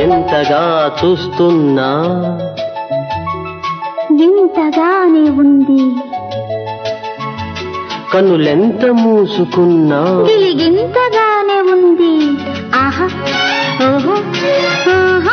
ఎంతగా చూస్తున్నా వింతగానే ఉంది కనులెంత మూసుకున్నా గిలిగింతగానే ఉంది ఆహా ఓహో ఆహా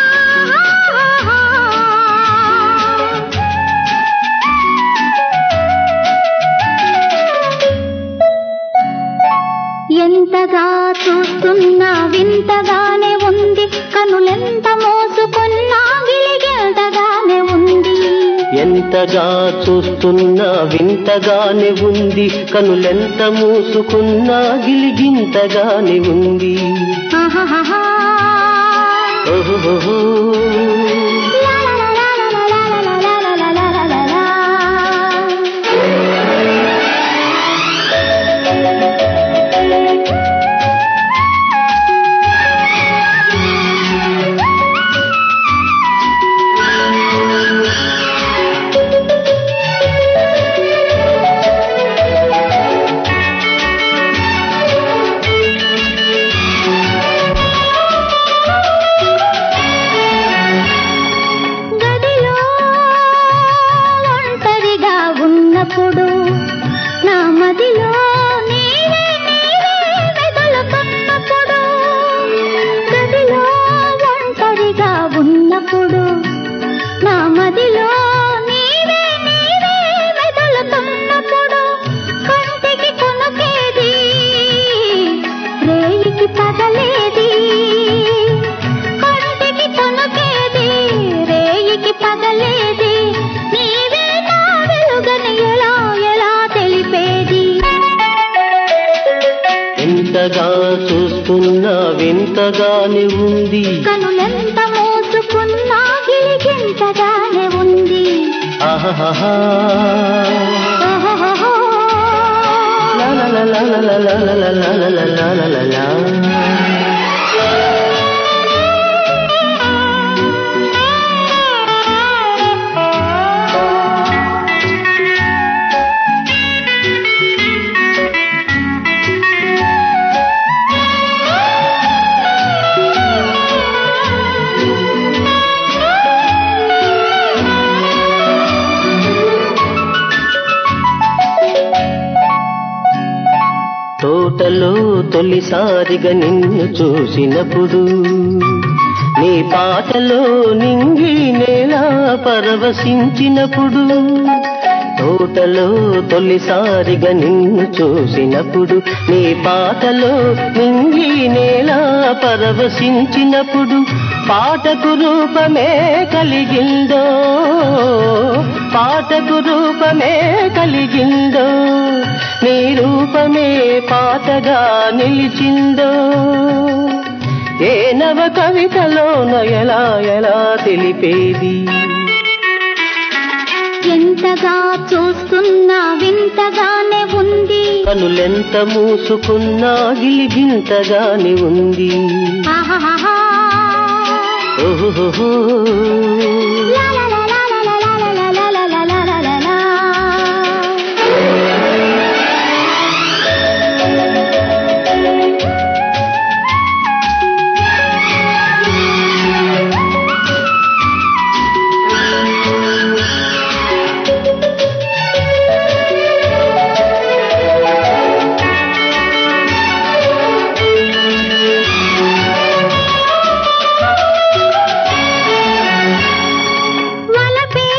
ఎంతగా చూస్తున్నా వింతగానే ఉంది కనులెంత మోసుకున్నా గిలిగింతగానే ఉంది ఎంతగా చూస్తున్నా వింతగానే ఉంది కనులెంత మూసుకున్నా గిలిగింతగానే ఉంది ఆహాహాహా. ఓహోహో గదిలో ఒంటరిగా ఉన్నప్పుడు నా మదిలో నీవే నీవే మెదులుతున్నప్పుడు గదిలో ఒంటరిగా ఉన్నప్పుడు నా మదిలో నీవే నీవే మెదులుతున్నప్పుడు కంటికి కొనకేది రేయికి పగలేది కంటికి తొనకేది రేయికి పగలేది నీవే నా వెలుగని ఎలా ఎలా తెలిపేది ఎంతగా చూస్తున్నా వింతగానే ఉంది కనులెంత మోసుకున్నా గిలిగింతగానే ఉంది ఆహాహా ఓహోహోహో. లా లా లా లా లా లా లా లా లా లా లా లా లా లా. తోటలో తొలిసారిగా నిన్ను చూసినప్పుడు నీ పాటలో నింగి నేల పరవశించినప్పుడు తోటలో తొలిసారిగా నిన్ను చూసినప్పుడు నీ పాటలో నింగి నేల పరవశించినప్పుడు పాటకు రూపమే కలిగిందో పాటకు రూపమే కలిగిందో నీ రూపమే పాటగా నిలిచిందో ఏ నవ కవితలోన ఎలా ఎలా తెలిపేది ఎంతగా చూస్తున్నా వింతగానే ఉంది కనులెంత మూసుకున్నా గిలిగింతగాని ఉంది ఆహాహాహా. ఓహోహో లా లా లా లా లా లా లా లా లా లా లా లా లా లా. వలపే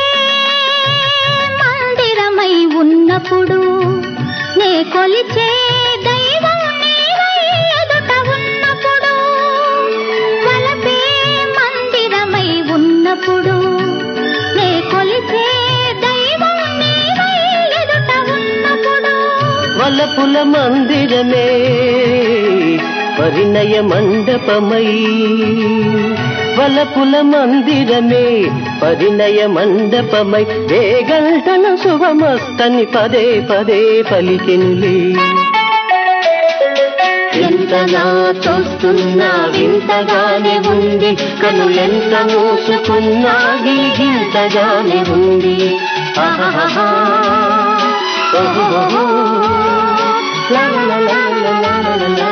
మందిరమై ఉన్నప్పుడు నే కొలిచే దైవం నీవై ఎదుట ఉన్నప్పుడు వలపే మందిరమై ఉన్నప్పుడు నే కొలిచే దైవం నీవై ఎదుట ఉన్నప్పుడు వలపుల మందిరమే పరిణయ మండపమై వలపుల మందిరమే పరిణయ మండపమై వేగంటన శుభమస్తని పదే పదే పలికెనులే ఎంతగా చూస్తున్నా వింతగానే ఉంది కనులెంత మూసుకున్నా గిలిగింతగానే ఉంది ఆహాహా ఓహోహో. లా లా లా లా లా లా లా లా